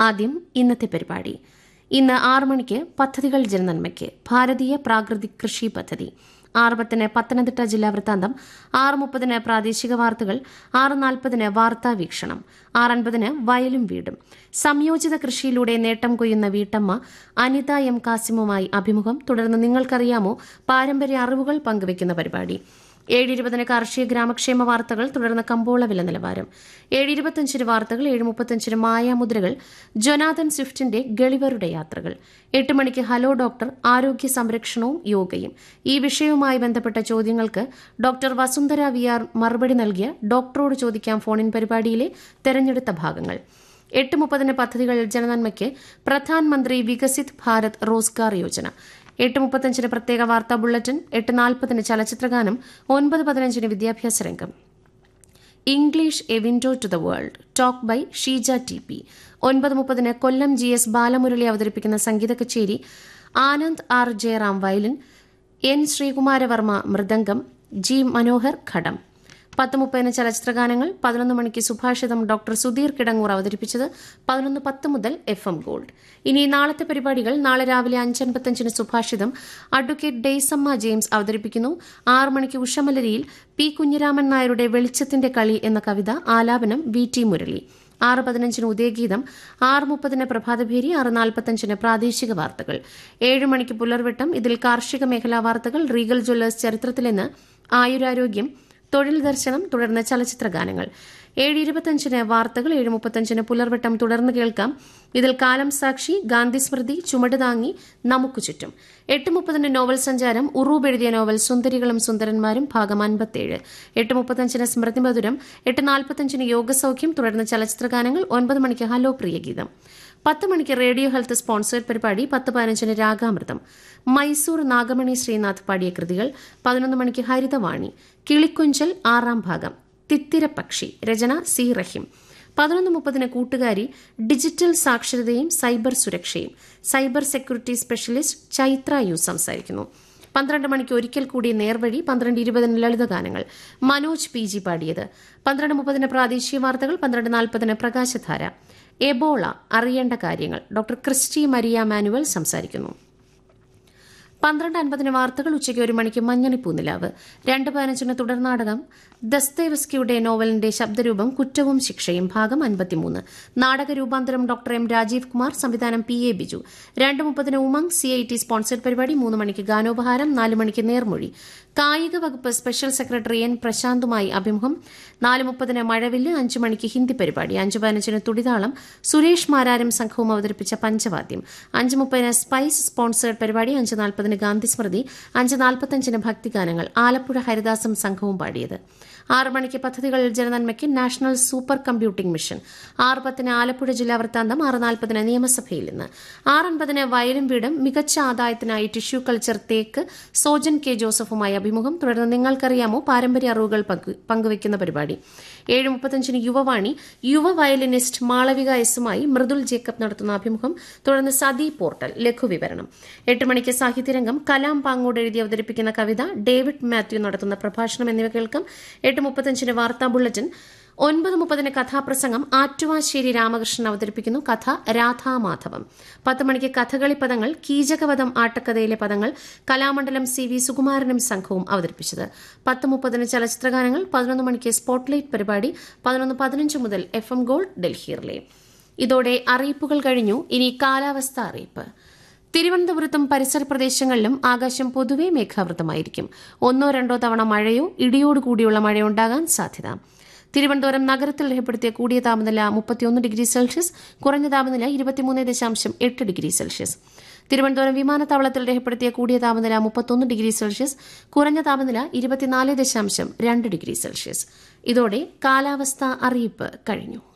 ആദ്യം ഇന്നത്തെ പരിപാടി ഇന്ന് ആറു മണിക്ക് പദ്ധതികൾ ജനനന്മയ്ക്ക് ഭാരതീയ പ്രാകൃതിക് കൃഷി പദ്ധതി ആറ് പത്തിന് പത്തനംതിട്ട ജില്ലാ വൃത്താന്തം ആറ് മുപ്പതിന് പ്രാദേശിക വാർത്തകൾ ആറ് നാൽപ്പതിന് വാർത്താ വീക്ഷണം ആറ് അൻപതിന് വയലും വീടും സംയോജിത കൃഷിയിലൂടെ നേട്ടം കൊയ്യുന്ന വീട്ടമ്മ അനിത എം കാസിമുമായി അഭിമുഖം തുടർന്ന് നിങ്ങൾക്കറിയാമോ പാരമ്പര്യ അറിവുകൾ പങ്കുവയ്ക്കുന്ന പരിപാടി ഏഴ് ഇരുപതിന് കാർഷിക ഗ്രാമക്ഷേമ വാർത്തകൾ തുടർന്ന് കമ്പോള വില നിലവാരം ഏഴ് ഇരുപത്തിയഞ്ചിന് വാർത്തകൾ ഏഴ് മുപ്പത്തിയഞ്ചിന് മായാമുദ്രകൾ ജൊനാഥൻ സ്വിഫ്റ്റിന്റെ ഗളിവറുടെ യാത്രകൾ എട്ട് മണിക്ക് ഹലോ ഡോക്ടർ ആരോഗ്യ സംരക്ഷണവും യോഗയും ഈ വിഷയവുമായി ബന്ധപ്പെട്ട ചോദ്യങ്ങൾക്ക് ഡോക്ടർ വസുന്ധര വി ആർ മറുപടി നൽകിയ ഡോക്ടറോട് ചോദിക്കാം ഫോണിൻ പരിപാടിയിലെ തെരഞ്ഞെടുത്ത ഭാഗങ്ങൾ എട്ട് മുപ്പതിന് പദ്ധതികൾ ജനനന്മയ്ക്ക് പ്രധാനമന്ത്രി വികസിത് ഭാരത് റോസ്ഗാർ യോജന എട്ട് മുപ്പത്തഞ്ചിന് പ്രത്യേക വാർത്താ ബുള്ളറ്റിൻ എട്ട് നാൽപ്പതിന് ചലച്ചിത്രഗാനം ഒൻപത് പതിനഞ്ചിന് വിദ്യാഭ്യാസ രംഗം English a window to the world talk by Sheeja T P ഒൻപത് മുപ്പതിന് കൊല്ലം ജി എസ് ബാലമുരളി അവതരിപ്പിക്കുന്ന സംഗീത കച്ചേരി Anand R Jayaram violin N Sreekumaravarma മൃദംഗം ജി മനോഹർ ഘടം പത്ത് മുപ്പതിന് ചലച്ചിത്രഗാനങ്ങൾ പതിനൊന്ന് മണിക്ക് സുഭാഷിതം ഡോക്ടർ സുധീർ കിടങ്ങൂർ അവതരിപ്പിച്ചത് പതിനൊന്ന് പത്ത് മുതൽ എഫ് എം ഗോൾഡ് ഇനി നാളത്തെ പരിപാടികൾ നാളെ രാവിലെ അഞ്ചൻപത്തഞ്ചിന് സുഭാഷിതം അഡ്വക്കേറ്റ് ഡെയ്സമ്മ ജെയിംസ് അവതരിപ്പിക്കുന്നു ആറ് മണിക്ക് ഉഷമലരിയിൽ പി കുഞ്ഞിരാമൻ നായരുടെ വെളിച്ചത്തിന്റെ കളി എന്ന കവിത ആലാപനം വി ടി മുരളി ആറ് പതിനഞ്ചിന് ഉദയഗീതം ആറ് മുപ്പതിന് പ്രഭാതഭേരി ആറ് നാൽപ്പത്തഞ്ചിന് പ്രാദേശിക വാർത്തകൾ ഏഴ് മണിക്ക് പുലർവെട്ടം ഇതിൽ കാർഷിക മേഖലാ വാർത്തകൾ റീഗൽ ജ്വല്ലേഴ്സ് ചരിത്രത്തിലെന്ന് ആയുരാരോഗ്യം തൊഴിൽ ദർശനം തുടർന്ന് ചലച്ചിത്ര ഗാനങ്ങൾ ഏഴ് ഇരുപത്തഞ്ചിന് വാർത്തകൾ ഏഴ് മുപ്പത്തഞ്ചിന് പുലർവട്ടം തുടർന്ന് കേൾക്കാം ഇതിൽ കാലം സാക്ഷി ഗാന്ധി സ്മൃതി ചുമട് താങ്ങി നമുക്ക് ചുറ്റും എട്ട് മുപ്പതിന് നോവൽ സഞ്ചാരം ഉറൂബ് എഴുതിയ നോവൽ സുന്ദരികളും സുന്ദരന്മാരും ഭാഗം അൻപത്തേഴ് എട്ട് മുപ്പത്തഞ്ചിന് സ്മൃതി മധുരം എട്ട് നാൽപ്പത്തഞ്ചിന് യോഗസൌഖ്യം തുടർന്ന് ചലച്ചിത്ര ഗാനങ്ങൾ ഒൻപത് മണിക്ക് ഹലോ പ്രിയഗീതം പത്ത് മണിക്ക് റേഡിയോ ഹെൽത്ത് സ്പോൺസേഡ് പരിപാടി പത്ത് പതിനഞ്ചിന് രാഗാമൃതം മൈസൂർ നാഗമണി ശ്രീനാഥ് പാടിയ കൃതികൾ പതിനൊന്ന് മണിക്ക് ഹരിതവാണി കിളിക്കൊഞ്ചൽ ആറാം ഭാഗം തിത്തിരപ്പക്ഷി രചന സി റഹിം പതിനൊന്ന് മുപ്പതിന് കൂട്ടുകാരി ഡിജിറ്റൽ സാക്ഷരതയും സൈബർ സുരക്ഷയും cyber security specialist Chaithra U സംസാരിക്കുന്നു പന്ത്രണ്ട് മണിക്ക് ഒരിക്കൽ കൂടി നേർവഴി പന്ത്രണ്ട് ഇരുപതിന് ലളിതഗാനങ്ങൾ മനോജ് പി ജി പാടിയത് പന്ത്രണ്ട് മുപ്പതിന് പ്രാദേശിക വാർത്തകൾ പന്ത്രണ്ട് നാൽപ്പതിന് പ്രകാശധാര എബോള അറിയേണ്ട കാര്യങ്ങൾ ഡോക്ടർ ക്രിസ്റ്റി മരിയ മാനുവൽ സംസാരിക്കുന്നു പന്ത്രണ്ട് അൻപതിന് വാർത്തകൾ ഉച്ചയ്ക്ക് ഒരു മണിക്ക് മഞ്ഞണിപ്പൂ നിലാവ് രണ്ട് പതിനഞ്ചിന് തുടർനാടകം ദസ്തേവസ്കിയുടെ നോവലിന്റെ ശബ്ദരൂപം കുറ്റവും ശിക്ഷയും ഭാഗം അൻപത്തിമൂന്ന് നാടക രൂപാന്തരം ഡോക്ടർ എം രാജീവ് കുമാർ സംവിധാനം പി എ ബിജു രണ്ട് മുപ്പതിന് Umang C I T sponsored പരിപാടി മൂന്ന് മണിക്ക് ഗാനോപഹാരം നാല് മണിക്ക് നേർമൊഴി കായിക വകുപ്പ് സ്പെഷ്യൽ സെക്രട്ടറി എൻ പ്രശാന്തുമായി അഭിമുഖം നാല് മുപ്പതിന് മഴവില്ല് അഞ്ചു മണിക്ക് ഹിന്ദി പരിപാടി അഞ്ചു പതിനഞ്ചിന് തുടിതാളം സുരേഷ് മാരാരും സംഘവും അവതരിപ്പിച്ച പഞ്ചവാദ്യം അഞ്ച് മുപ്പതിന് സ്പൈസ് സ്പോൺസേഡ് പരിപാടി അഞ്ച് നാൽപ്പതിന് ഗാന്ധി സ്മൃതി അഞ്ച് നാൽപ്പത്തഞ്ചിന് ഭക്തിഗാനങ്ങൾ ആലപ്പുഴ ഹരിദാസും സംഘവും പാടിയത് ആറ് മണിക്ക് പദ്ധതികൾ ജനനന്മയ്ക്ക് നാഷണൽ സൂപ്പർ കമ്പ്യൂട്ടിംഗ് മിഷൻ ആറ് പത്തിന് ആലപ്പുഴ ജില്ലാ വൃത്താന്തം ആറ് നാൽപ്പതിന് നിയമസഭയിൽ നിന്ന് ആറൻപതിന് വയലും വീടും മികച്ച ആദായത്തിനായി ടിഷ്യൂ കൾച്ചർ തേക്ക് സോജൻ കെ ജോസഫുമായി അഭിമുഖം തുടർന്ന് നിങ്ങൾക്കറിയാമോ പാരമ്പര്യ അറിവുകൾ പങ്കുവയ്ക്കുന്ന പരിപാടി ഏഴ് മുപ്പത്തഞ്ചിന് യുവവാണി യുവ വയലിനിസ്റ്റ് മാളവിക എസുമായി മൃദുൽ ജേക്കബ് നടത്തുന്ന അഭിമുഖം തുടർന്ന് സതി പോർട്ടൽ ലഘുവിവരണം എട്ട് മണിക്ക് സാഹിത്യരംഗം കലാം പാങ്ങോട് എഴുതി അവതരിപ്പിക്കുന്ന കവിത ഡേവിഡ് മാത്യു നടത്തുന്ന പ്രഭാഷണം എന്നിവ കേൾക്കാം എട്ട് മുപ്പത്തഞ്ചിന് വാർത്താ ബുള്ളറ്റിൻ ഒൻപത് മുപ്പതിന് കഥാപ്രസംഗം ആറ്റുവാശ്ശേരി രാമകൃഷ്ണൻ അവതരിപ്പിക്കുന്നു കഥ രാധാമാധവം പത്ത് മണിക്ക് കഥകളി പദങ്ങൾ കീചകവധം ആട്ടക്കഥയിലെ പദങ്ങൾ കലാമണ്ഡലം സി വി സുകുമാരനും സംഘവും അവതരിപ്പിച്ചത് പത്ത് മുപ്പതിന് ചലച്ചിത്രഗാനങ്ങൾ പതിനൊന്ന് മണിക്ക് സ്പോട്ട്ലൈറ്റ് പരിപാടി പതിനൊന്ന് പതിനഞ്ച് മുതൽ എഫ് എം ഗോൾഡ് ഡൽഹിയിലെ ഇതോടെ അറിയിപ്പുകൾ കഴിഞ്ഞു ഇനി കാലാവസ്ഥ അറിയിപ്പ് തിരുവനന്തപുരത്തും പരിസര പ്രദേശങ്ങളിലും ആകാശം പൊതുവെ മേഘാവൃതമായിരിക്കും ഒന്നോ രണ്ടോ തവണ മഴയോ ഇടിയോടുകൂടിയുള്ള മഴയുണ്ടാകാൻ സാധ്യത തിരുവനന്തപുരം നഗരത്തിൽ രേഖപ്പെടുത്തിയ കൂടിയ താപനില മുപ്പത്തിയൊന്ന് ഡിഗ്രി സെൽഷ്യസ് കുറഞ്ഞ താപനില ഇരുപത്തിമൂന്ന് ദശാംശം എട്ട് ഡിഗ്രി സെൽഷ്യസ് തിരുവനന്തപുരം വിമാനത്താവളത്തിൽ രേഖപ്പെടുത്തിയ കൂടിയ താപനില മുപ്പത്തൊന്ന് ഡിഗ്രി സെൽഷ്യസ് കുറഞ്ഞ താപനില ഇരുപത്തിനാല് ദശാംശം രണ്ട് ഡിഗ്രി സെൽഷ്യസ് ഇതോടെ കാലാവസ്ഥ അറിയിപ്പ് കഴിഞ്ഞു